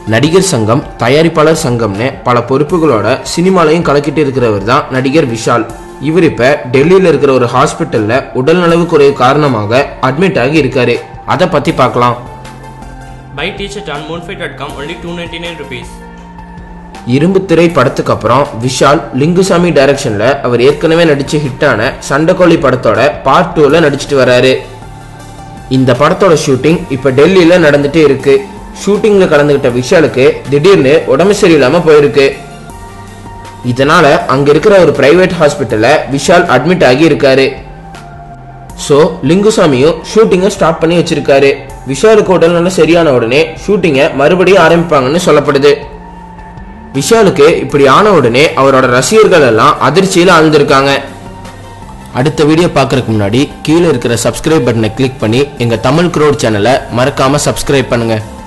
நடிகர் சங்கம் தயாரிப்பாளர் சங்கம்னு பல பொறுப்புகளோட சினிமாலையும் கலக்கிட்டு இருக்கிறவர் தான் நடிகர் விஷால் இவர் இப்ப டெல்லியில இருக்கிற ஒரு ஹாஸ்பிட்டல்ல உடல்நலவு குறைவு காரணமாக அட்மிட் ஆகி இருக்காரு அதை பத்தி பார்க்கலாம் Buy t-shirt on moonfit.com only 299 rupees. இரும்பு திரை படத்துக்கு அப்புறம் விஷால் லிங்குசாமி டைரக்ஷன்ல அவர் ஏற்கனவே நடிச்ச ஹிட்டான சண்டைக்கோழி படத்தோட பார்ட் டூல நடிச்சிட்டு வராரு இந்த படத்தோட ஷூட்டிங் இப்ப டெல்லியில நடந்துட்டு இருக்கு ஷூட்டிங்ல கலந்துகிட்ட விஷாலுக்கு திடீர்னு உடம்பு சரியில்லாம போயிருக்கு இதனால அங்க இருக்கிற ஒரு பிரைவேட் ஹாஸ்பிட்டல்ல விஷால் அட்மிட் ஆகி இருக்காரு ஸோ லிங்குசாமியும் ஷூட்டிங்கை ஸ்டாப் பண்ணி வச்சிருக்காரு விஷாலுக்கு உடல்நல சரியான உடனே ஷூட்டிங்கை மறுபடியும் ஆரம்பிப்பாங்கன்னு சொல்லப்படுது விஷாலுக்கு இப்படி ஆன உடனே அவரோட ரசிகர்கள் எல்லாம் அதிர்ச்சியில் ஆழ்ந்திருக்காங்க அடுத்த வீடியோ பார்க்கறதுக்கு முன்னாடி கீழே இருக்கிற சப்ஸ்கிரைப் பட்டனை கிளிக் பண்ணி எங்கள் தமிழ் க்ரோட் சேனலை மறக்காமல் சப்ஸ்கிரைப் பண்ணுங்கள்